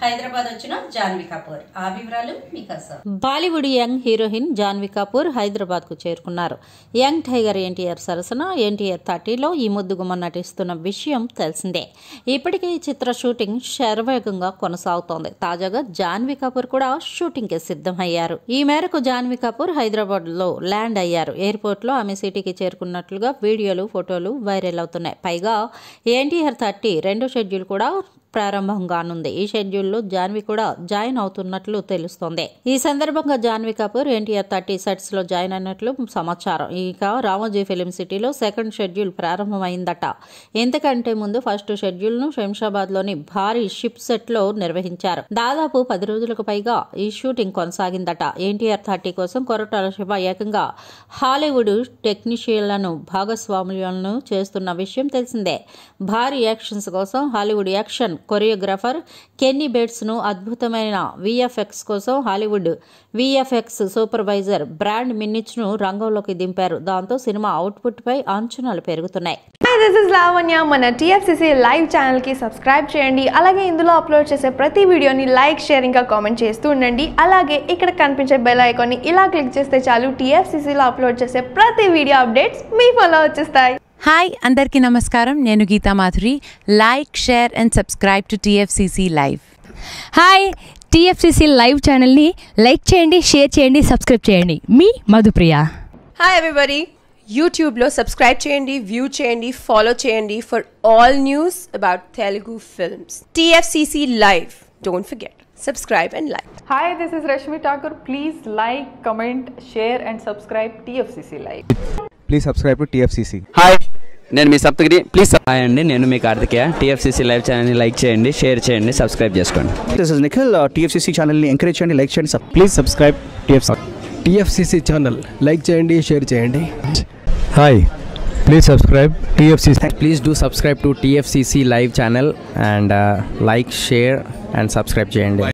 హైదరాబాద్ వచ్చిన జాన్వీ కపూర్ ఆ వివరాలు మీకోసం Bollywood young heroine Janhvi Kapoor Hyderabad కు చేరుకున్నారు యంగ్ టైగర్ ఎన్టీఆర్ సరసన ఎన్టీఆర్ థర్టీలో ఈ ముద్దుగుమ్మ నటిస్తున్న విషయం తెలిసిందే ఇప్పటికే ఈ చిత్ర షూటింగ్ శరవేగంగా కొనసాగుతోంది తాజాగా జాన్వీ కపూర్ కూడా షూటింగ్ కి సిద్ధమయ్యారు ఈ మేరకు జాన్వీ కపూర్ హైదరాబాద్ లో ల్యాండ్ అయ్యారు ఎయిర్పోర్ట్ లో ఆమె సిటీకి చేరుకున్నట్లుగా వీడియోలు ఫోటోలు వైరల్ అవుతున్నాయి పైగా ఎన్టీఆర్ థర్టీ రెండో షెడ్యూల్ కూడా ప్రారంభం కానుంది ఈ షెడ్యూల్లో జాన్వి కూడా జాయిన్ అవుతున్నట్లు తెలుస్తోంది ఈ సందర్భంగా జాన్వి కపూర్ ఎన్టీఆర్ థర్టీ సెట్స్ లో జాయిన్ అయినట్లు సమాచారం ఇక రామోజీ ఫిలిం సిటీలో సెకండ్ షెడ్యూల్ ప్రారంభమైందట ఎంతకంటే ముందు ఫస్ట్ షెడ్యూల్ ను శంషాబాద్ లోని భారీ షిప్ సెట్ లో నిర్వహించారు దాదాపు పది రోజులకు పైగా ఈ షూటింగ్ కొనసాగిందట ఎన్టీఆర్ థర్టీ కోసం కొరటాల శివ ఏకంగా హాలీవుడ్ టెక్నీషియన్లను భాగస్వాములను చేస్తున్న విషయం తెలిసిందే భారీ యాక్షన్స్ కోసం Hollywood action choreographer Kenny Bates ను అద్భుతమైన విఎఫ్ఎక్స్ కోసం Hollywood VFX supervisor Brad Minnich ను రంగంలోకి దింపారు దాంతో సినిమా అవుట్పుట్ పై అంచనాలు పెరుగుతున్నాయి హాయ్ దిస్ ఇస్ లావణ్య మన టీఎఫ్సిసి లైవ్ ఛానల్కి సబ్స్క్రైబ్ చేయండి అలాగే ఇందులో అప్లోడ్ చేసే ప్రతి వీడియోని లైక్ షేర్ ఇంకా కామెంట్ చేస్తూ ఉండండి అలాగే ఇక్కడ కనిపించే బెల్ ఐకాన్ని ఇలా క్లిక్ చేస్తే చాలు టీఎఫ్సిసిలో అప్లోడ్ చేసే ప్రతి వీడియో అప్డేట్స్ మీ ఫోన్లో వచ్చేస్తాయి హాయ్ అందరికీ నమస్కారం నేను Geetha Madhuri like share and subscribe to TFCC live hi TFCC live ఛానల్ని లైక్ చేయండి షేర్ చేయండి సబ్స్క్రైబ్ చేయండి మీ మధుప్రియ హాయ్ ఎవ్రీబడి యూట్యూబ్లో సబ్స్క్రైబ్ చేయండి వ్యూ చేయండి ఫాలో చేయండి for all news about Telugu films TFCC live don't forget subscribe and like Hi, this is Rashmi Thakur. Please like, comment, share, and subscribe TFCC Live. Please subscribe to TFCC hi నేను మీ Saptagiri please hi అండి నేను మీ Karthikeya TFCC live ఛానల్ని like చేయండి share చేయండి subscribe చేసుకోండి this is Nikhil TFCC ఛానల్ని ఎంకరేజ్ చేయండి లైక్ చేయండి please subscribe TFC TFCC channel like చేయండి షేర్ చేయండి hi please subscribe TFCC please do subscribe to TFCC live channel and like share and subscribe చేయండి